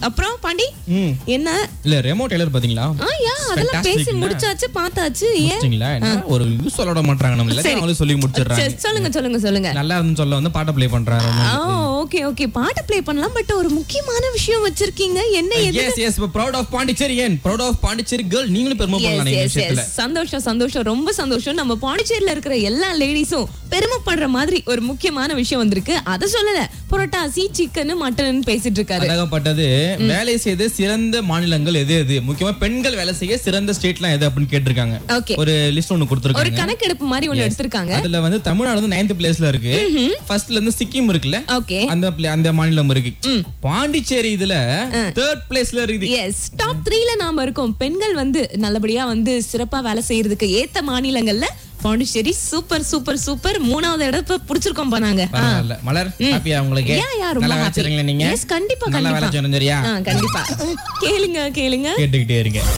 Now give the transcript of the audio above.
அப்புறம் பாண்டி ம் என்ன இல்ல ரெமோ டெய்லர் பாத்தீங்களா ஆ யா அதெல்லாம் Fantastic பேசி இல்ல? முடிச்சாச்சு பார்த்தாச்சு ஏன் முடிச்சிட்டீங்களா என்ன ஒரு யூஸ் சொல்ல விட மாட்டாங்க நம்ம சரி. எல்லாத்தையும் அவங்களே சொல்லி முடிச்சிடுறாங்க சரி, சொல்லுங்க சொல்லுங்க சொல்லுங்க நல்லா இருந்து சொல்ல வந்து பாட்டை ப்ளே பண்றாரு ஓகே ஓகே பாட்டு ப்ளே பண்ணலாம் பட் ஒரு முக்கியமான விஷயம் வச்சிருக்கீங்க என்ன எது yes yes proud of Pondicherry ஏன் ப்ரௌட் ஆஃப் பாண்டிச்சேரி கேர்ள் நீங்களும் பெருமை Yes, பண்ணலாம் இந்த yes, விஷயத்துல yes. சந்தோஷம் சந்தோஷம் ரொம்ப சந்தோஷம் நம்ம பாண்டிச்சேரியில இருக்கிற எல்லா லேடிஸும் பெருமைப்படுற மாதிரி ஒரு முக்கியமான விஷயம் வந்திருக்கு அத சொல்லல புரோட்டாசி சிக்கன் மட்டன் பேசிட்டு இருக்காரு அழகப்பட்டது வேலை செய்த சிறந்த மாநிலங்கள் எது எது முக்கியமா பெண்கள் வேலை செய்ய சிறந்த ஸ்டேட்லாம் எது அப்படின்னு கேட்டிருக்காங்க ஓகே ஒரு லிஸ்ட் ஒன்னு ஒரு கொடுத்துருக்காங்க கணக்கெடுப்பு மாதிரி ஒண்ணு எடுத்திருக்காங்க அதுல வந்து தமிழ்நாடு வந்து நைன்த் பிளேஸ்ல இருக்கு ஃபர்ஸ்ட்ல இருந்து சிக்கிம் இருக்குல்ல ஓகே அந்த pla- அந்த மாநிலம் இருக்கு பாண்டிச்சேரி இதுல தேர்ட் பிளேஸ்ல இருக்குது எஸ் டாப் த்ரீல நாம இருக்கோம் பெண்கள் வந்து நல்லபடியா வந்து சிறப்பா வேலை செய்யறதுக்கு ஏத்த மாநிலங்கள்ல பாண்டிச்சேரி சூப்பர் சூப்பர் சூப்பர் மூணாவது இடத்த புடிச்சிருக்கோம் பண்ணாங்க பரவாயில்ல மலர் ஹாப்பியா உங்களுக்கு யா யா ரொம்ப நல்லா happy. வச்சிருக்கீங்களா நீங்க Yes, கண்டிப்பா நல்லா வேலை கண்டிப்பா செய்யணும் சரியா ஆ, கண்டிப்பா கேளுங்க கேளுங்க கேட்டுக்கிட்டே இருங்க